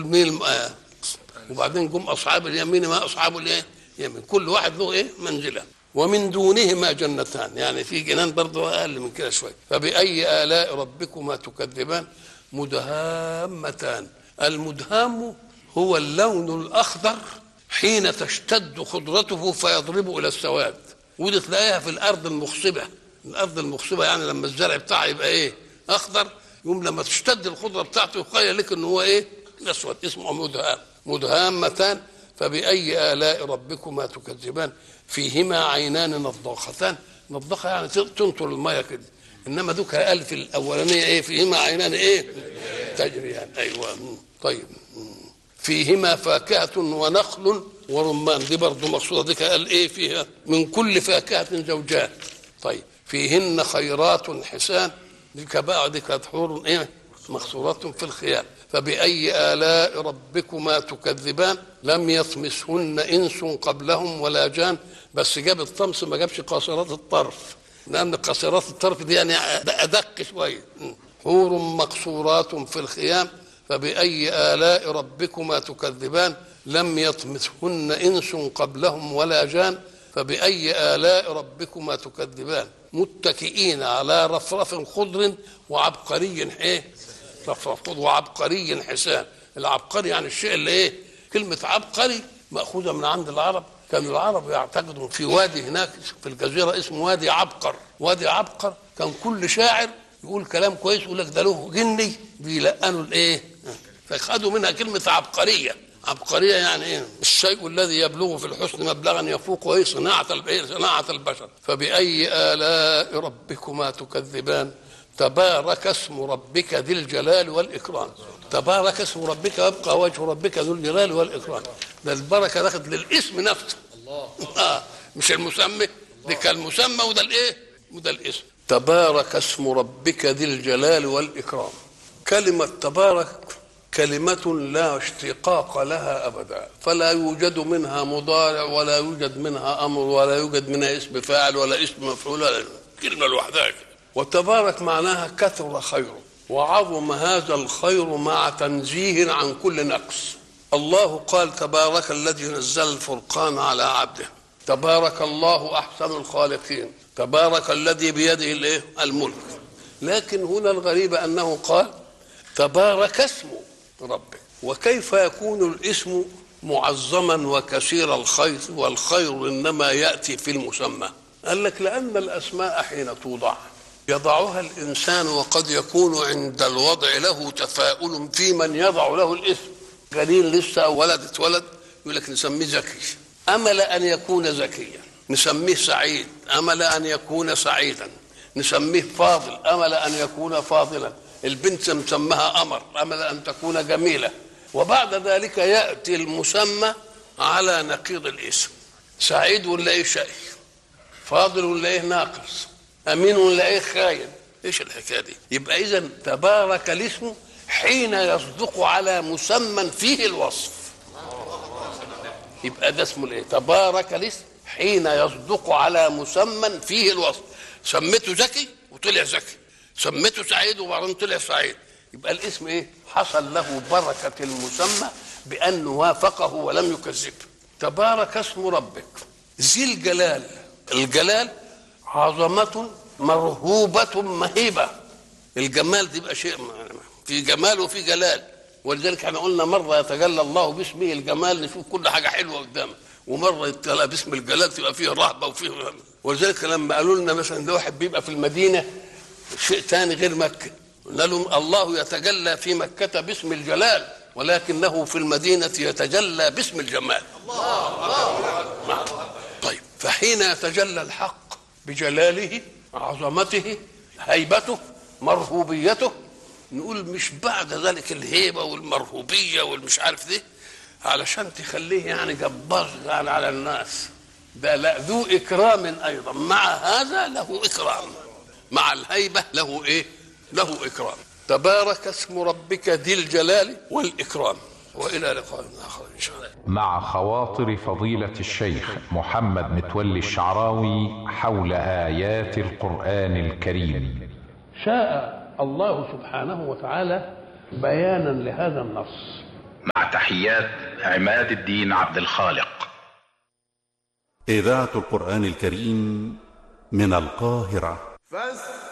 مين الم- آه. وبعدين جم اصحاب اليمين ما اصحاب الايه يمين كل واحد له ايه منزله ومن دونهما جنتان يعني في جنان برضه اقل من كده شويه فباي الاء ربكما تكذبان مدهامتان المدهام هو اللون الاخضر حين تشتد خضرته فيضرب الى السواد ودي تلاقيها في الارض المخصبه الارض المخصبه يعني لما الزرع بتاعها يبقى ايه اخضر يوم لما تشتد الخضره بتاعته يخيل لك ان هو ايه اسود اسمه مدهام مدهامتان فباي الاء ربكما تكذبان فيهما عينان نضاختان نضاخه يعني تنطر الميه كده انما دوك قال في الاولانيه ايه فيهما عينان ايه تجريان ايوه مم. طيب مم. فيهما فاكهة ونخل ورمان دي برضه مقصودة دي قال ايه فيها من كل فاكهة زوجان طيب فيهن خيرات حسان دي بقى دي كانت حور ايه مقصورات في الخيام فبأي آلاء ربكما تكذبان لم يطمسهن إنس قبلهم ولا جان بس جاب الطمس ما جابش قاصرات الطرف لأن قاصرات الطرف دي يعني أدق شوية حور مقصورات في الخيام فبأي آلاء ربكما تكذبان لم يطمثهن إنس قبلهم ولا جان فبأي آلاء ربكما تكذبان متكئين على رفرف خضر وعبقري ايه رفرف خضر وعبقري حسان العبقري يعني الشيء اللي ايه كلمة عبقري مأخوذة من عند العرب كان العرب يعتقدوا في وادي هناك في الجزيرة اسمه وادي عبقر وادي عبقر كان كل شاعر يقول كلام كويس يقول لك ده له جني بيلقنوا الايه فخدوا منها كلمة عبقرية عبقرية يعني ايه الشيء الذي يبلغ في الحسن مبلغا يفوق ايه صناعة الب- صناعة البشر فبأي آلاء ربكما تكذبان تبارك اسم ربك ذي الجلال والإكرام تبارك اسم ربك ويبقى وجه ربك ذو الجلال والإكرام ده البركة دخلت للاسم نفسه آه مش المسمى ده كان المسمى وده الايه وده الاسم تبارك اسم ربك ذي الجلال والإكرام كلمة تبارك كلمة لا اشتقاق لها أبدا فلا يوجد منها مضارع ولا يوجد منها أمر ولا يوجد منها اسم فاعل ولا اسم مفعول ولا كلمة لوحدها كده. وتبارك معناها كثر خيره وعظم هذا الخير مع تنزيه عن كل نقص الله قال تبارك الذي نزل الفرقان على عبده تبارك الله أحسن الخالقين تبارك الذي بيده الايه الملك لكن هنا الغريب أنه قال تبارك اسم ربك وكيف يكون الاسم معظما وكثير الخير والخير انما ياتي في المسمى قال لك لان الاسماء حين توضع يضعها الانسان وقد يكون عند الوضع له تفاؤل في من يضع له الاسم قليل لسه ولد اتولد يقول لك نسميه ذكي امل ان يكون ذكيا نسميه سعيد امل ان يكون سعيدا نسميه فاضل امل ان يكون فاضلا البنت مسمها قمر امل ان تكون جميله وبعد ذلك ياتي المسمى على نقيض الاسم سعيد ونلاقيه شقي فاضل ونلاقيه ناقص امين ونلاقيه خاين ايش الحكايه دي يبقى اذا تبارك الاسم حين يصدق على مسمى فيه الوصف يبقى ده اسمه الايه تبارك الاسم حين يصدق على مسمى فيه الوصف سميته ذكي وطلع ذكي سميته سعيد وبعدين طلع سعيد يبقى الاسم ايه حصل له بركة المسمى بأنه وافقه ولم يكذبه تبارك اسم ربك ذي الجلال الجلال عظمة مرهوبة مهيبة الجمال دي يبقى شيء في جمال وفي جلال ولذلك احنا قلنا مرة يتجلى الله باسمه الجمال نشوف كل حاجة حلوة قدامه ومرة يتجلى باسم الجلال تبقى فيه رهبة وفيه ولذلك لما قالوا لنا مثلا ده واحد بيبقى في المدينة شيء ثاني غير مكة قلنا لهم الله يتجلى في مكة باسم الجلال ولكنه في المدينة يتجلى باسم الجمال الله طيب فحين يتجلى الحق بجلاله عظمته هيبته مرهوبيته نقول مش بعد ذلك الهيبة والمرهوبية والمش عارف دي علشان تخليه يعني جبار يعني على الناس ده لا ذو إكرام أيضا مع هذا له إكرام مع الهيبة له إيه له إكرام تبارك اسم ربك ذي الجلال والإكرام وإلى لقاء آخر إن شاء الله مع خواطر فضيلة الشيخ محمد متولي الشعراوي حول آيات القرآن الكريم شاء الله سبحانه وتعالى بيانا لهذا النص مع تحيات عماد الدين عبد الخالق إذاعة القرآن الكريم من القاهرة فاستمعوا